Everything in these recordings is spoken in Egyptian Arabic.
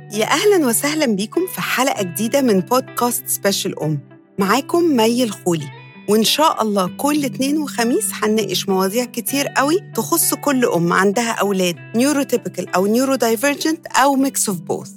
يا أهلا وسهلا بيكم في حلقة جديدة من بودكاست سبيشال أم معاكم مي الخولي وإن شاء الله كل اتنين وخميس هنناقش مواضيع كتير قوي تخص كل أم عندها أولاد نيوروتيبيكال أو نيورو دايفرجنت أو ميكس اوف بوث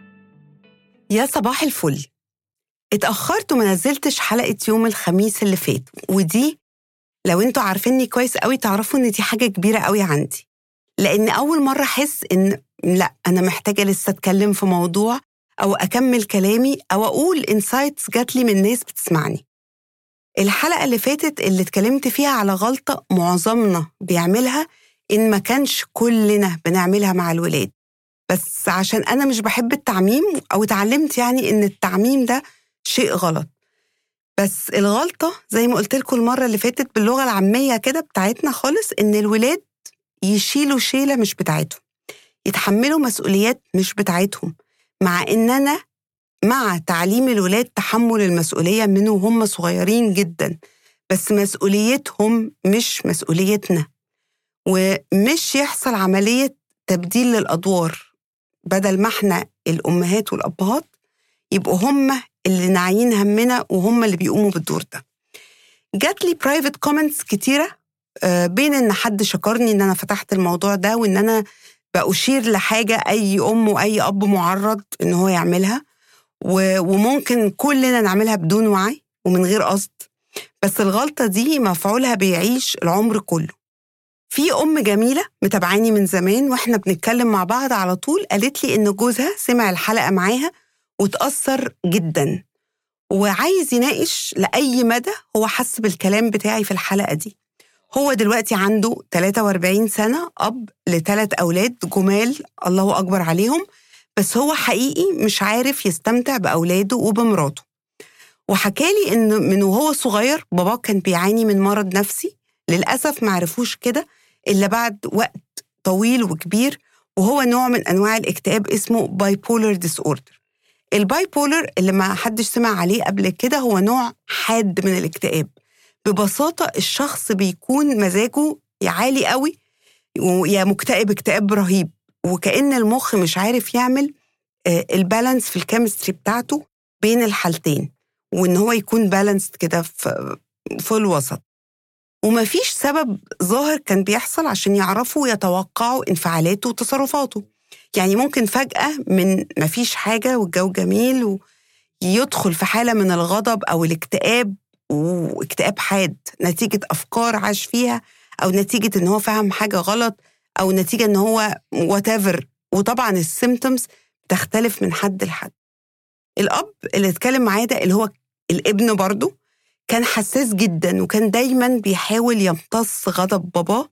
يا صباح الفل اتأخرت وما نزلتش حلقة يوم الخميس اللي فات ودي لو انتوا عارفيني كويس قوي تعرفوا ان دي حاجة كبيرة قوي عندي لأن أول مرة أحس إن لا أنا محتاجة لسه أتكلم في موضوع أو أكمل كلامي أو أقول انسايتس جات لي من ناس بتسمعني الحلقة اللي فاتت اللي اتكلمت فيها على غلطة معظمنا بيعملها إن ما كانش كلنا بنعملها مع الولاد بس عشان أنا مش بحب التعميم أو اتعلمت يعني إن التعميم ده شيء غلط بس الغلطة زي ما قلت لكم المرة اللي فاتت باللغة العامية كده بتاعتنا خالص إن الولاد يشيلوا شيلة مش بتاعتهم يتحملوا مسؤوليات مش بتاعتهم مع إن أنا مع تعليم الولاد تحمل المسؤولية من وهم صغيرين جدا بس مسؤوليتهم مش مسؤوليتنا ومش يحصل عملية تبديل للأدوار بدل ما احنا الأمهات والأبهات يبقوا هم اللي ناعيين همنا وهم اللي بيقوموا بالدور ده جات لي برايفت كومنتس كتيرة آه، بين ان حد شكرني ان انا فتحت الموضوع ده وان انا بأشير لحاجة أي أم وأي أب معرض إن هو يعملها وممكن كلنا نعملها بدون وعي ومن غير قصد بس الغلطة دي مفعولها بيعيش العمر كله في أم جميلة متابعاني من زمان وإحنا بنتكلم مع بعض على طول قالت لي إن جوزها سمع الحلقة معاها وتأثر جدا وعايز يناقش لأي مدى هو حس بالكلام بتاعي في الحلقة دي هو دلوقتي عنده 43 سنة أب لثلاث أولاد جمال الله أكبر عليهم بس هو حقيقي مش عارف يستمتع بأولاده وبمراته وحكالي إن من وهو صغير باباه كان بيعاني من مرض نفسي للأسف معرفوش كده إلا بعد وقت طويل وكبير وهو نوع من أنواع الاكتئاب اسمه باي بولر ديس اوردر الباي بولر اللي ما حدش سمع عليه قبل كده هو نوع حاد من الاكتئاب ببساطة الشخص بيكون مزاجه يا عالي قوي يا مكتئب اكتئاب رهيب وكأن المخ مش عارف يعمل آه، البالانس في الكيمستري بتاعته بين الحالتين وإن هو يكون بالانسد كده في, في الوسط ومفيش سبب ظاهر كان بيحصل عشان يعرفوا يتوقعوا انفعالاته وتصرفاته يعني ممكن فجأة من مفيش حاجة والجو جميل ويدخل في حالة من الغضب أو الاكتئاب واكتئاب حاد نتيجة أفكار عاش فيها أو نتيجة إن هو فهم حاجة غلط أو نتيجة إن هو وات وطبعا السيمتومز تختلف من حد لحد الأب اللي اتكلم معايا ده اللي هو الابن برضه كان حساس جدا وكان دايما بيحاول يمتص غضب باباه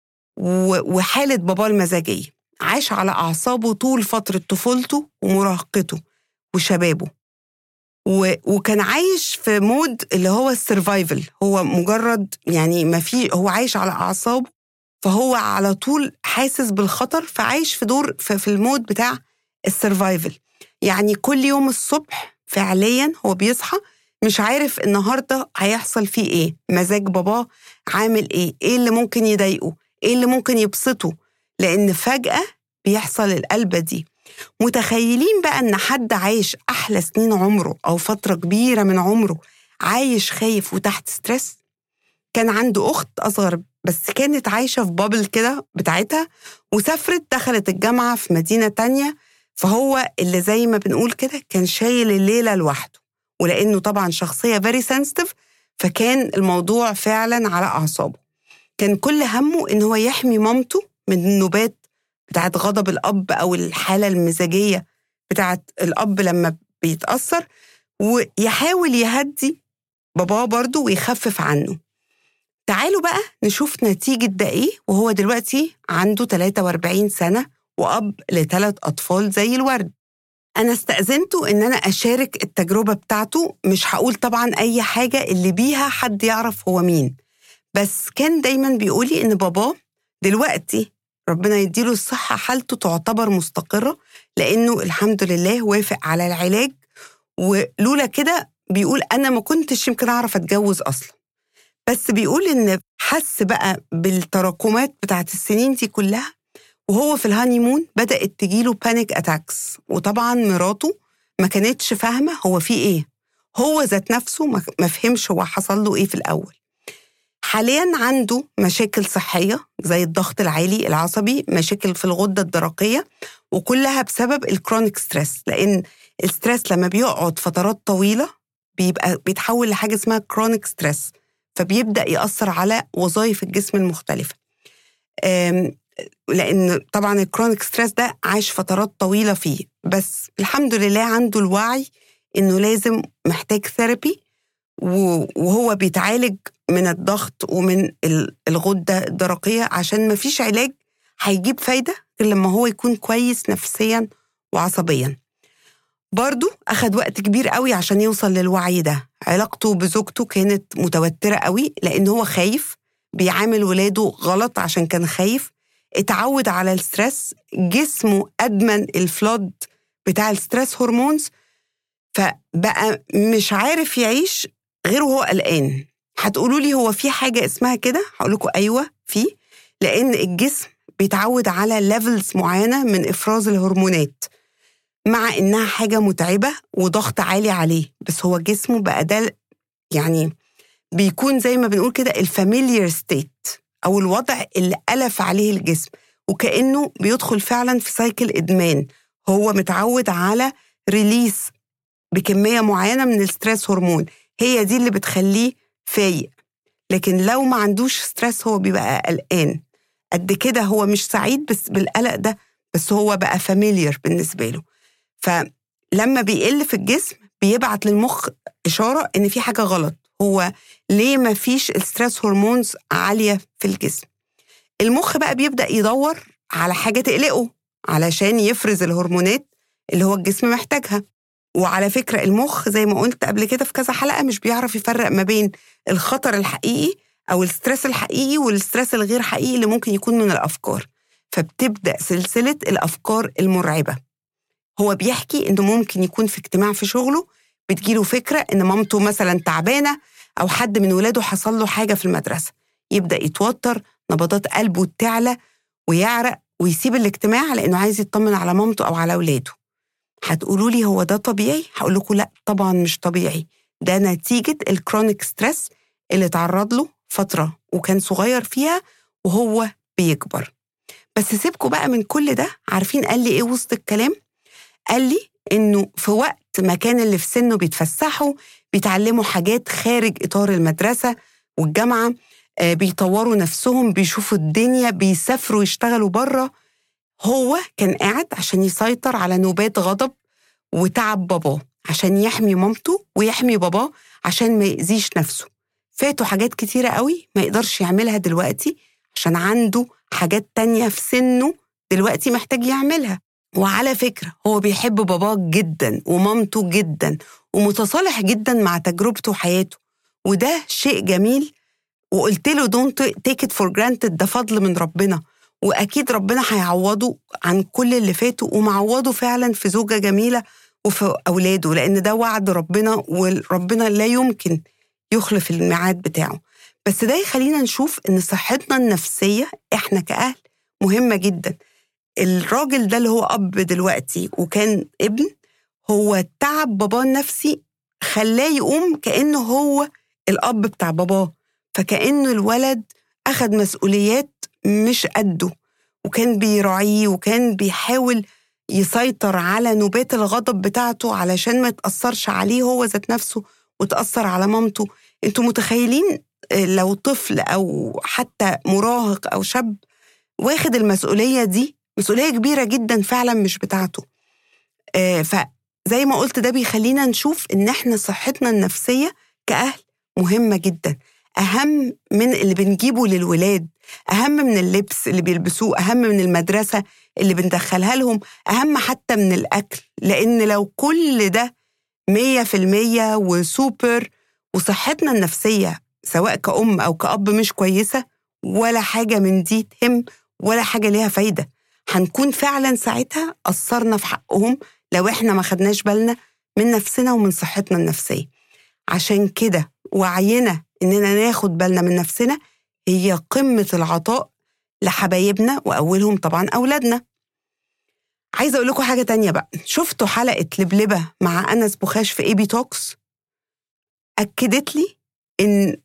وحالة باباه المزاجية عاش على أعصابه طول فترة طفولته ومراهقته وشبابه و... وكان عايش في مود اللي هو السرفايفل هو مجرد يعني ما في هو عايش على اعصابه فهو على طول حاسس بالخطر فعايش في دور في, في المود بتاع السرفايفل يعني كل يوم الصبح فعليا هو بيصحى مش عارف النهارده هيحصل فيه ايه مزاج باباه عامل ايه ايه اللي ممكن يضايقه ايه اللي ممكن يبسطه لان فجاه بيحصل القلبه دي متخيلين بقى ان حد عايش احلى سنين عمره او فتره كبيره من عمره عايش خايف وتحت ستريس كان عنده اخت اصغر بس كانت عايشه في بابل كده بتاعتها وسافرت دخلت الجامعه في مدينه تانية فهو اللي زي ما بنقول كده كان شايل الليله لوحده ولانه طبعا شخصيه فيري سنسيتيف فكان الموضوع فعلا على اعصابه كان كل همه ان هو يحمي مامته من النوبات بتاعت غضب الأب أو الحالة المزاجية بتاعت الأب لما بيتأثر ويحاول يهدي باباه برضه ويخفف عنه تعالوا بقى نشوف نتيجة ده إيه وهو دلوقتي عنده 43 سنة وأب لثلاث أطفال زي الورد أنا استأذنته إن أنا أشارك التجربة بتاعته مش هقول طبعا أي حاجة اللي بيها حد يعرف هو مين بس كان دايما بيقولي إن باباه دلوقتي ربنا يديله الصحة حالته تعتبر مستقرة لأنه الحمد لله وافق على العلاج ولولا كده بيقول أنا ما كنتش يمكن أعرف أتجوز أصلا بس بيقول إن حس بقى بالتراكمات بتاعت السنين دي كلها وهو في الهانيمون بدأت تجيله بانيك أتاكس وطبعا مراته ما كانتش فاهمة هو في إيه هو ذات نفسه ما فهمش هو حصل له إيه في الأول حاليا عنده مشاكل صحية زي الضغط العالي العصبي مشاكل في الغدة الدرقية وكلها بسبب الكرونيك ستريس لأن الستريس لما بيقعد فترات طويلة بيبقى بيتحول لحاجة اسمها كرونيك ستريس فبيبدأ يأثر على وظائف الجسم المختلفة لأن طبعا الكرونيك ستريس ده عاش فترات طويلة فيه بس الحمد لله عنده الوعي إنه لازم محتاج ثيرابي وهو بيتعالج من الضغط ومن الغدة الدرقية عشان ما فيش علاج هيجيب فايدة غير لما هو يكون كويس نفسيا وعصبيا برضه أخد وقت كبير قوي عشان يوصل للوعي ده علاقته بزوجته كانت متوترة قوي لأن هو خايف بيعامل ولاده غلط عشان كان خايف اتعود على الستريس جسمه أدمن الفلود بتاع الستريس هرمونز فبقى مش عارف يعيش غير وهو قلقان هتقولوا لي هو في حاجة اسمها كده هقول لكم أيوة في لأن الجسم بيتعود على ليفلز معينة من إفراز الهرمونات مع إنها حاجة متعبة وضغط عالي عليه بس هو جسمه بقى ده يعني بيكون زي ما بنقول كده الفاميليار ستيت أو الوضع اللي ألف عليه الجسم وكأنه بيدخل فعلا في سايكل إدمان هو متعود على ريليس بكمية معينة من الستريس هرمون هي دي اللي بتخليه فايق لكن لو ما عندوش ستريس هو بيبقى قلقان قد كده هو مش سعيد بس بالقلق ده بس هو بقى فاميليار بالنسبة له فلما بيقل في الجسم بيبعت للمخ إشارة إن في حاجة غلط هو ليه ما فيش الستريس هرمونز عالية في الجسم المخ بقى بيبدأ يدور على حاجة تقلقه علشان يفرز الهرمونات اللي هو الجسم محتاجها وعلى فكرة المخ زي ما قلت قبل كده في كذا حلقة مش بيعرف يفرق ما بين الخطر الحقيقي أو الستريس الحقيقي والستريس الغير حقيقي اللي ممكن يكون من الأفكار فبتبدأ سلسلة الأفكار المرعبة هو بيحكي إنه ممكن يكون في اجتماع في شغله بتجيله فكرة إن مامته مثلا تعبانة أو حد من ولاده حصل له حاجة في المدرسة يبدأ يتوتر نبضات قلبه تعلى ويعرق ويسيب الاجتماع لأنه عايز يطمن على مامته أو على ولاده هتقولوا لي هو ده طبيعي؟ هقول لكم لا طبعا مش طبيعي ده نتيجة الكرونيك ستريس اللي تعرض له فترة وكان صغير فيها وهو بيكبر بس سيبكوا بقى من كل ده عارفين قال لي ايه وسط الكلام؟ قال لي انه في وقت ما كان اللي في سنه بيتفسحوا بيتعلموا حاجات خارج اطار المدرسه والجامعه آه، بيطوروا نفسهم بيشوفوا الدنيا بيسافروا يشتغلوا بره هو كان قاعد عشان يسيطر على نوبات غضب وتعب باباه عشان يحمي مامته ويحمي باباه عشان ما يأذيش نفسه فاتوا حاجات كتيرة قوي ما يقدرش يعملها دلوقتي عشان عنده حاجات تانية في سنه دلوقتي محتاج يعملها وعلى فكرة هو بيحب باباه جدا ومامته جدا ومتصالح جدا مع تجربته وحياته وده شيء جميل وقلت له دونت تيك ات فور جرانتد ده فضل من ربنا واكيد ربنا هيعوضه عن كل اللي فاته ومعوضه فعلا في زوجه جميله وفي اولاده لان ده وعد ربنا وربنا لا يمكن يخلف الميعاد بتاعه بس ده يخلينا نشوف ان صحتنا النفسيه احنا كاهل مهمه جدا الراجل ده اللي هو اب دلوقتي وكان ابن هو تعب باباه النفسي خلاه يقوم كانه هو الاب بتاع باباه فكانه الولد اخذ مسؤوليات مش قده وكان بيراعيه وكان بيحاول يسيطر على نوبات الغضب بتاعته علشان ما يتأثرش عليه هو ذات نفسه وتأثر على مامته انتوا متخيلين آه، لو طفل أو حتى مراهق أو شاب واخد المسؤولية دي مسؤولية كبيرة جدا فعلا مش بتاعته آه، فزي ما قلت ده بيخلينا نشوف إن إحنا صحتنا النفسية كأهل مهمة جدا أهم من اللي بنجيبه للولاد أهم من اللبس اللي بيلبسوه أهم من المدرسة اللي بندخلها لهم أهم حتى من الأكل لأن لو كل ده مية في المية وسوبر وصحتنا النفسية سواء كأم أو كأب مش كويسة ولا حاجة من دي تهم ولا حاجة ليها فايدة هنكون فعلا ساعتها قصرنا في حقهم لو احنا ما خدناش بالنا من نفسنا ومن صحتنا النفسية عشان كده وعينا إننا ناخد بالنا من نفسنا هي قمة العطاء لحبايبنا وأولهم طبعا أولادنا عايزة أقول لكم حاجة تانية بقى شفتوا حلقة لبلبة مع أنس بوخاش في اي بي توكس أكدت لي إن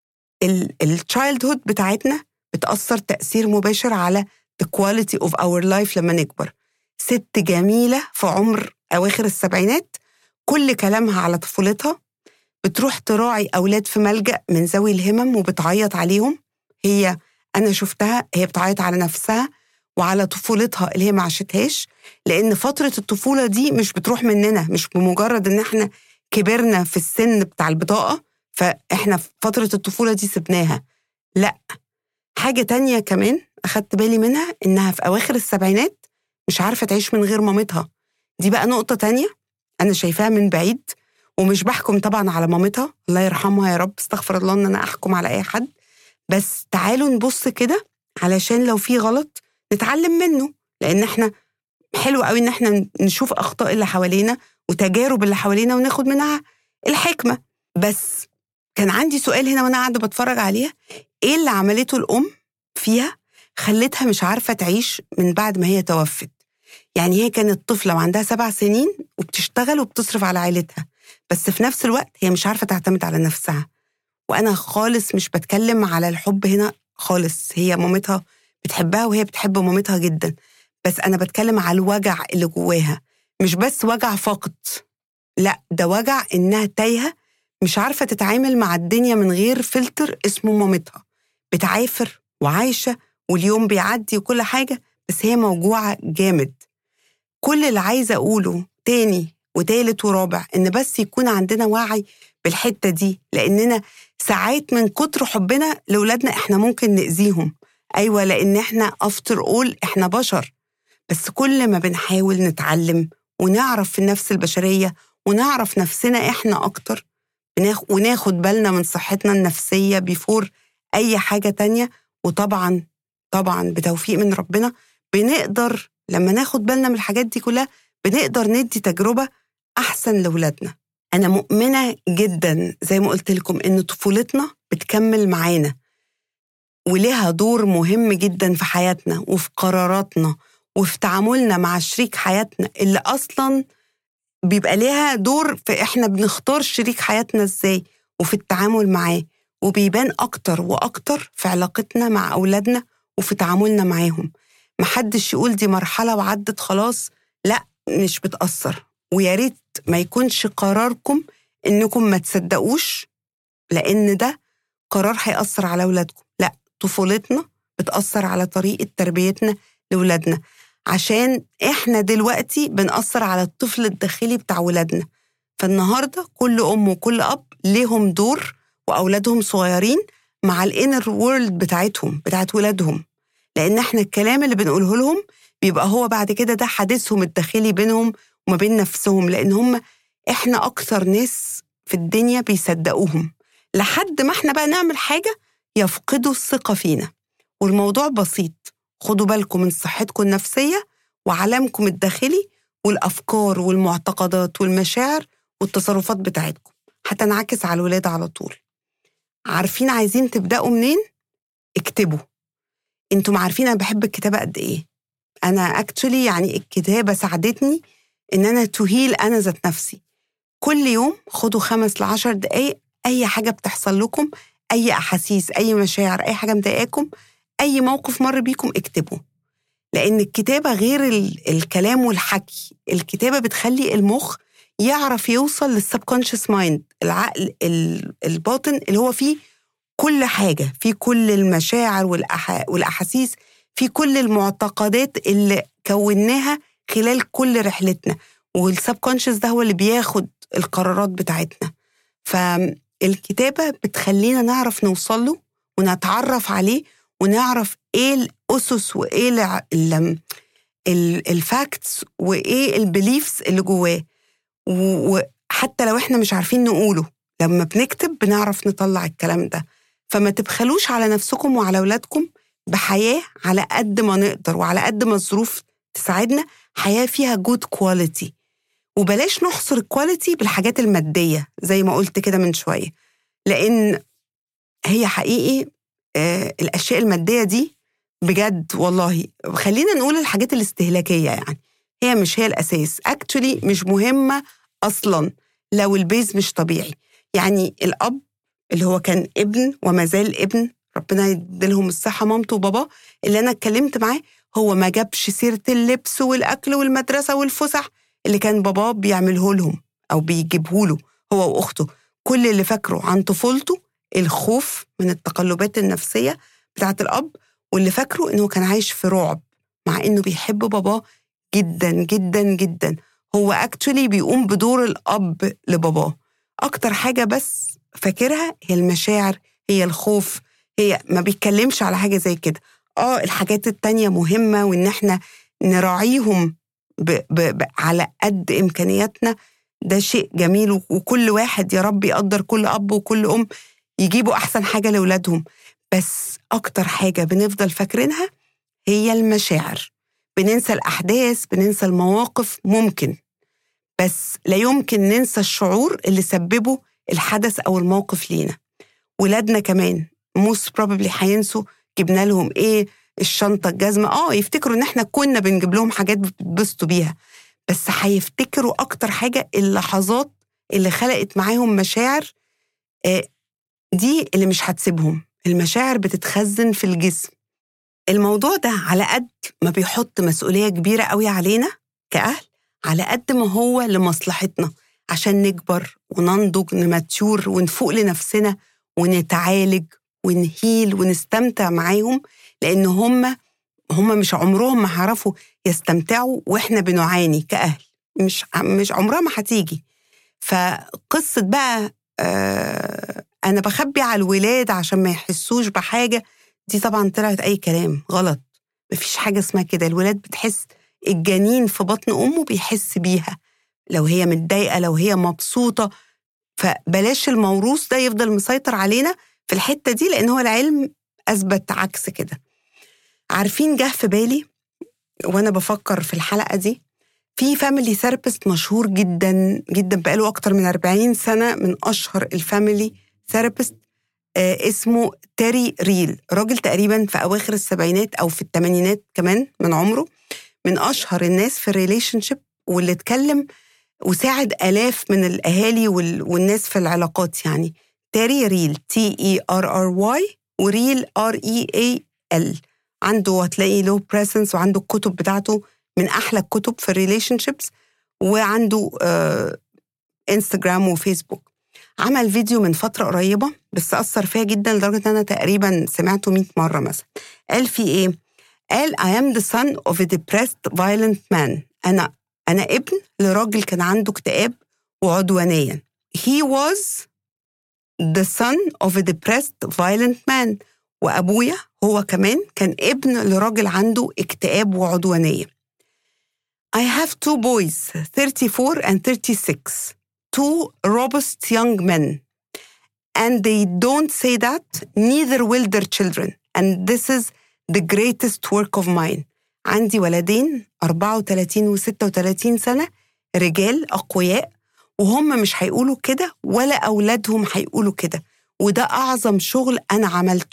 التشايلد هود بتاعتنا بتأثر تأثير مباشر على the quality of our life لما نكبر ست جميلة في عمر أواخر السبعينات كل كلامها على طفولتها بتروح تراعي أولاد في ملجأ من ذوي الهمم وبتعيط عليهم هي أنا شفتها هي بتعيط على نفسها وعلى طفولتها اللي هي ما عاشتهاش لأن فترة الطفولة دي مش بتروح مننا مش بمجرد إن إحنا كبرنا في السن بتاع البطاقة فإحنا في فترة الطفولة دي سبناها لأ حاجة تانية كمان أخدت بالي منها إنها في أواخر السبعينات مش عارفة تعيش من غير مامتها دي بقى نقطة تانية أنا شايفاها من بعيد ومش بحكم طبعا على مامتها الله يرحمها يا رب استغفر الله إن أنا أحكم على أي حد بس تعالوا نبص كده علشان لو في غلط نتعلم منه لأن إحنا حلو قوي إن إحنا نشوف أخطاء اللي حوالينا وتجارب اللي حوالينا وناخد منها الحكمة بس كان عندي سؤال هنا وأنا قاعدة بتفرج عليها إيه اللي عملته الأم فيها خلتها مش عارفة تعيش من بعد ما هي توفت يعني هي كانت طفلة وعندها سبع سنين وبتشتغل وبتصرف على عيلتها بس في نفس الوقت هي مش عارفة تعتمد على نفسها وأنا خالص مش بتكلم على الحب هنا خالص هي مامتها بتحبها وهي بتحب مامتها جدا بس أنا بتكلم على الوجع اللي جواها مش بس وجع فقد لا ده وجع إنها تايهة مش عارفة تتعامل مع الدنيا من غير فلتر اسمه مامتها بتعافر وعايشة واليوم بيعدي وكل حاجة بس هي موجوعة جامد كل اللي عايزة أقوله تاني وتالت ورابع إن بس يكون عندنا وعي بالحتة دي لأننا ساعات من كتر حبنا لأولادنا إحنا ممكن نأذيهم أيوة لأن إحنا أفتر أول إحنا بشر بس كل ما بنحاول نتعلم ونعرف في النفس البشرية ونعرف نفسنا إحنا أكتر وناخد بالنا من صحتنا النفسية بيفور أي حاجة تانية وطبعا طبعا بتوفيق من ربنا بنقدر لما ناخد بالنا من الحاجات دي كلها بنقدر ندي تجربة أحسن لأولادنا أنا مؤمنة جدا زي ما قلت لكم إن طفولتنا بتكمل معانا ولها دور مهم جدا في حياتنا وفي قراراتنا وفي تعاملنا مع شريك حياتنا اللي أصلا بيبقى ليها دور في إحنا بنختار شريك حياتنا إزاي وفي التعامل معاه وبيبان أكتر وأكتر في علاقتنا مع أولادنا وفي تعاملنا معاهم محدش يقول دي مرحلة وعدت خلاص لا مش بتأثر ويا ريت ما يكونش قراركم إنكم ما تصدقوش لأن ده قرار هيأثر على أولادكم لا طفولتنا بتأثر على طريقة تربيتنا لأولادنا عشان إحنا دلوقتي بنأثر على الطفل الداخلي بتاع ولادنا فالنهاردة كل أم وكل أب ليهم دور وأولادهم صغيرين مع الانر وورلد بتاعتهم بتاعت ولادهم لأن احنا الكلام اللي بنقوله لهم بيبقى هو بعد كده ده حديثهم الداخلي بينهم وما بين نفسهم لأن هم احنا أكتر ناس في الدنيا بيصدقوهم لحد ما احنا بقى نعمل حاجة يفقدوا الثقة فينا والموضوع بسيط خدوا بالكم من صحتكم النفسية وعالمكم الداخلي والأفكار والمعتقدات والمشاعر والتصرفات بتاعتكم هتنعكس على الولاد على طول عارفين عايزين تبدأوا منين؟ اكتبوا انتم عارفين انا بحب الكتابة قد ايه انا اكتشولي يعني الكتابة ساعدتني ان انا تهيل انا ذات نفسي كل يوم خدوا خمس لعشر دقايق اي حاجة بتحصل لكم اي احاسيس اي مشاعر اي حاجة مضايقاكم اي موقف مر بيكم اكتبوا لان الكتابة غير الكلام والحكي الكتابة بتخلي المخ يعرف يوصل للسبكونشس مايند العقل الباطن اللي هو فيه كل حاجة في كل المشاعر والأح... والأحاسيس في كل المعتقدات اللي كوناها خلال كل رحلتنا والسبكونشس ده هو اللي بياخد القرارات بتاعتنا فالكتابة بتخلينا نعرف نوصل له ونتعرف عليه ونعرف ايه الأسس وايه الفاكتس وايه البيليفز اللي جواه وحتى لو احنا مش عارفين نقوله لما بنكتب بنعرف نطلع الكلام ده فما تبخلوش على نفسكم وعلى أولادكم بحياة على قد ما نقدر وعلى قد ما الظروف تساعدنا حياة فيها جود كواليتي وبلاش نحصر الكواليتي بالحاجات المادية زي ما قلت كده من شوية لأن هي حقيقي آه الأشياء المادية دي بجد والله خلينا نقول الحاجات الاستهلاكيه يعني هي مش هي الاساس اكشولي مش مهمه اصلا لو البيز مش طبيعي يعني الاب اللي هو كان ابن وما زال ابن ربنا يديلهم الصحه مامته وباباه اللي انا اتكلمت معاه هو ما جابش سيره اللبس والاكل والمدرسه والفسح اللي كان باباه بيعمله لهم او بيجيبه له هو واخته كل اللي فاكره عن طفولته الخوف من التقلبات النفسيه بتاعه الاب واللي فاكره انه كان عايش في رعب مع انه بيحب باباه جدا جدا جدا هو اكشولي بيقوم بدور الاب لباباه اكتر حاجه بس فاكرها هي المشاعر هي الخوف هي ما بيتكلمش على حاجه زي كده اه الحاجات التانية مهمه وان احنا نراعيهم ب ب ب على قد امكانياتنا ده شيء جميل وكل واحد يا رب يقدر كل اب وكل ام يجيبوا احسن حاجه لاولادهم بس اكتر حاجه بنفضل فاكرينها هي المشاعر بننسى الاحداث بننسى المواقف ممكن بس لا يمكن ننسى الشعور اللي سببه الحدث او الموقف لينا ولادنا كمان موست بروبلي هينسوا جبنا لهم ايه الشنطه الجزمه اه يفتكروا ان احنا كنا بنجيب لهم حاجات بيتبسطوا بيها بس هيفتكروا اكتر حاجه اللحظات اللي خلقت معاهم مشاعر آه دي اللي مش هتسيبهم المشاعر بتتخزن في الجسم الموضوع ده على قد ما بيحط مسؤوليه كبيره قوي علينا كاهل على قد ما هو لمصلحتنا عشان نكبر وننضج نماتيور ونفوق لنفسنا ونتعالج ونهيل ونستمتع معاهم لان هم هم مش عمرهم ما هيعرفوا يستمتعوا واحنا بنعاني كاهل مش مش عمرها ما هتيجي فقصه بقى آه انا بخبي على الولاد عشان ما يحسوش بحاجه دي طبعا طلعت اي كلام غلط مفيش حاجه اسمها كده الولاد بتحس الجنين في بطن امه بيحس بيها لو هي متضايقه لو هي مبسوطه فبلاش الموروث ده يفضل مسيطر علينا في الحته دي لان هو العلم اثبت عكس كده عارفين جه في بالي وانا بفكر في الحلقه دي في فاميلي ثيرابيست مشهور جدا جدا بقاله اكتر من 40 سنه من اشهر الفاميلي ثيرابيست آه اسمه تيري ريل راجل تقريبا في اواخر السبعينات او في الثمانينات كمان من عمره من اشهر الناس في الريليشن شيب واللي اتكلم وساعد الاف من الاهالي والناس في العلاقات يعني تيري ريل تي اي ار ار واي وريل ار اي اي ال عنده هتلاقي له بريسنس وعنده الكتب بتاعته من احلى الكتب في الريليشن شيبس وعنده آه انستجرام وفيسبوك عمل فيديو من فتره قريبه بس اثر فيا جدا لدرجه ان انا تقريبا سمعته 100 مره مثلا قال في ايه قال I am the son of a depressed violent man أنا أنا ابن لراجل كان عنده اكتئاب وعدوانيا he was the son of a depressed violent man وأبويا هو كمان كان ابن لراجل عنده اكتئاب وعدوانية I have two boys 34 and 36 two robust young men and they don't say that neither will their children and this is the greatest work of mine عندي ولدين 34 و 36 سنة رجال أقوياء وهم مش هيقولوا كده ولا أولادهم هيقولوا كده وده أعظم شغل أنا عملته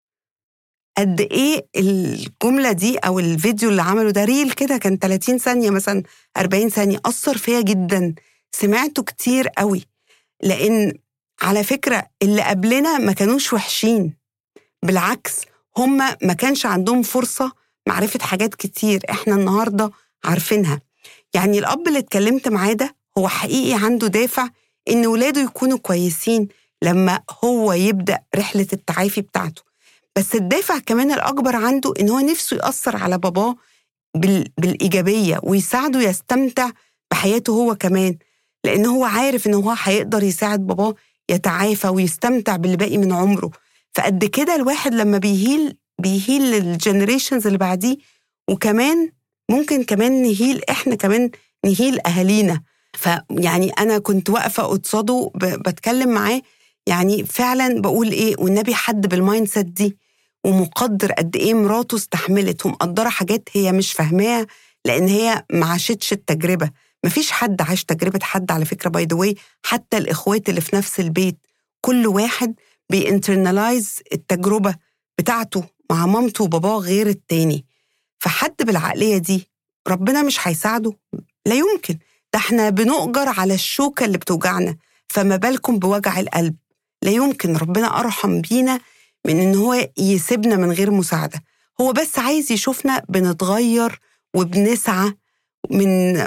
قد إيه الجملة دي أو الفيديو اللي عمله ده ريل كده كان 30 ثانية مثلا 40 ثانية أثر فيا جدا سمعته كتير قوي لأن على فكرة اللي قبلنا ما كانوش وحشين بالعكس هم ما كانش عندهم فرصة معرفة حاجات كتير احنا النهاردة عارفينها يعني الأب اللي اتكلمت معاه ده هو حقيقي عنده دافع إن ولاده يكونوا كويسين لما هو يبدأ رحلة التعافي بتاعته بس الدافع كمان الأكبر عنده إن هو نفسه يأثر على باباه بال... بالإيجابية ويساعده يستمتع بحياته هو كمان لأن هو عارف إن هو هيقدر يساعد باباه يتعافى ويستمتع باللي باقي من عمره فقد كده الواحد لما بيهيل بيهيل الجنريشنز اللي بعديه وكمان ممكن كمان نهيل احنا كمان نهيل اهالينا فيعني انا كنت واقفه قصاده بتكلم معاه يعني فعلا بقول ايه والنبي حد بالمايند سيت دي ومقدر قد ايه مراته استحملت ومقدره حاجات هي مش فاهماها لان هي ما عاشتش التجربه مفيش حد عاش تجربه حد على فكره باي ذا حتى الاخوات اللي في نفس البيت كل واحد بينترنالايز التجربه بتاعته مع مامته وباباه غير التاني فحد بالعقلية دي ربنا مش هيساعده لا يمكن ده احنا بنؤجر على الشوكة اللي بتوجعنا فما بالكم بوجع القلب لا يمكن ربنا أرحم بينا من إن هو يسيبنا من غير مساعدة هو بس عايز يشوفنا بنتغير وبنسعى من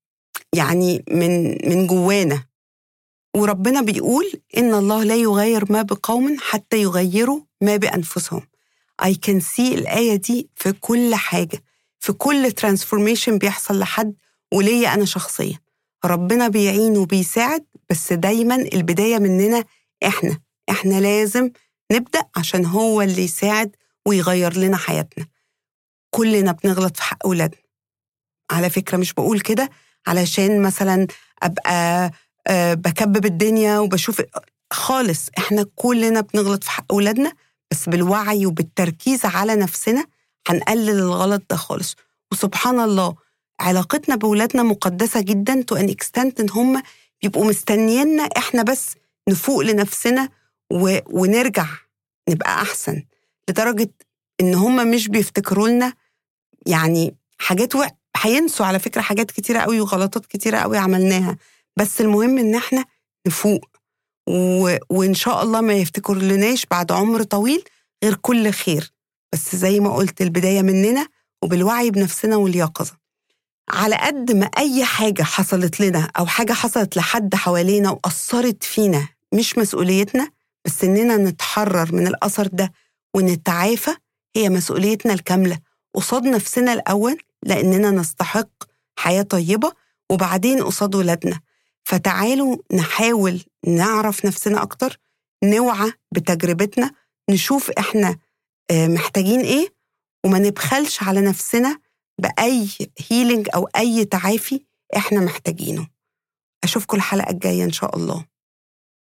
يعني من من جوانا وربنا بيقول إن الله لا يغير ما بقوم حتى يغيروا ما بأنفسهم I can see الآية دي في كل حاجة في كل ترانسفورميشن بيحصل لحد وليا أنا شخصيا ربنا بيعين وبيساعد بس دايما البداية مننا إحنا إحنا لازم نبدأ عشان هو اللي يساعد ويغير لنا حياتنا كلنا بنغلط في حق أولادنا على فكرة مش بقول كده علشان مثلا أبقى أه بكبب الدنيا وبشوف خالص إحنا كلنا بنغلط في حق أولادنا بس بالوعي وبالتركيز على نفسنا هنقلل الغلط ده خالص وسبحان الله علاقتنا بولادنا مقدسة جدا تو ان اكستنت ان هم بيبقوا مستنيينا احنا بس نفوق لنفسنا و... ونرجع نبقى احسن لدرجة ان هم مش بيفتكروا لنا يعني حاجات و... هينسوا على فكرة حاجات كتيرة قوي وغلطات كتيرة قوي عملناها بس المهم ان احنا نفوق و... وان شاء الله ما يفتكر لناش بعد عمر طويل غير كل خير بس زي ما قلت البداية مننا وبالوعي بنفسنا واليقظة على قد ما أي حاجة حصلت لنا أو حاجة حصلت لحد حوالينا وأثرت فينا مش مسؤوليتنا بس إننا نتحرر من الأثر ده ونتعافى هي مسؤوليتنا الكاملة قصاد نفسنا الأول لأننا نستحق حياة طيبة وبعدين قصاد ولادنا فتعالوا نحاول نعرف نفسنا أكتر نوعى بتجربتنا نشوف إحنا محتاجين إيه وما نبخلش على نفسنا بأي هيلينج أو أي تعافي إحنا محتاجينه أشوفكم الحلقة الجاية إن شاء الله